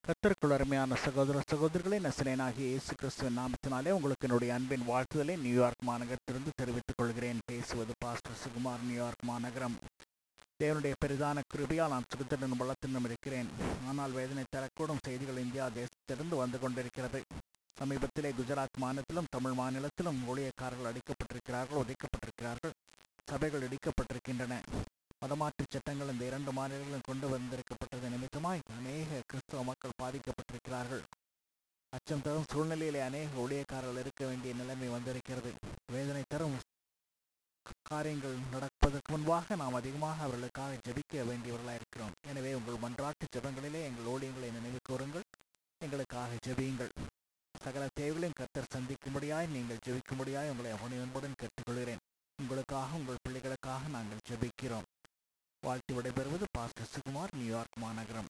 கர்த்தருக்குள் அருமையான சகோதர சகோதரிகளே நசிரேனாகிய இயேசு கிறிஸ்துவின் நாமத்தினாலே உங்களுக்கு என்னுடைய அன்பின் வாழ்த்துதலை நியூயார்க் மாநகரத்திலிருந்து தெரிவித்துக் கொள்கிறேன் பேசுவது பாஸ்டர் சுகுமார் நியூயார்க் மாநகரம் தேவனுடைய பெரிதான கிருபையால் நான் சுகத்தினும் பலத்தினும் இருக்கிறேன் ஆனால் வேதனை தரக்கூடும் செய்திகள் இந்தியா தேசத்திலிருந்து வந்து கொண்டிருக்கிறது சமீபத்திலே குஜராத் மாநிலத்திலும் தமிழ் மாநிலத்திலும் ஊழியக்காரர்கள் அடிக்கப்பட்டிருக்கிறார்கள் உதைக்கப்பட்டிருக்கிறார்கள் சபைகள் இடிக்கப்பட்டிருக்கின்றன மதமாற்று சட்டங்கள் இந்த இரண்டு மாநிலங்களும் கொண்டு வந்திருக்கப்பட்டது நிமித்தமாய் அநேக கிறிஸ்தவ மக்கள் பாதிக்கப்பட்டிருக்கிறார்கள் அச்சம் தரும் சூழ்நிலையிலே அநேக ஊழியக்காரர்கள் இருக்க வேண்டிய நிலைமை வந்திருக்கிறது வேதனை தரும் காரியங்கள் நடப்பதற்கு முன்பாக நாம் அதிகமாக அவர்களுக்காக ஜெபிக்க வேண்டியவர்களாக இருக்கிறோம் எனவே உங்கள் மன்றாட்டு ஜெபங்களிலே எங்கள் ஊழியங்களை நினைவு கூறுங்கள் எங்களுக்காக ஜெபியுங்கள் சகல தேவைகளையும் கர்த்தர் சந்திக்கும்படியாய் நீங்கள் ஜெபிக்கும்படியாய் உங்களை அவனியன்புடன் கேட்டுக்கொள்கிறேன் உங்களுக்காக உங்கள் பிள்ளைகளுக்காக நாங்கள் ஜெபிக்கிறோம் வாழ்த்து விடைபெறுவது பாஸ்டர் சுகுமார் நியூயார்க் மாநகரம்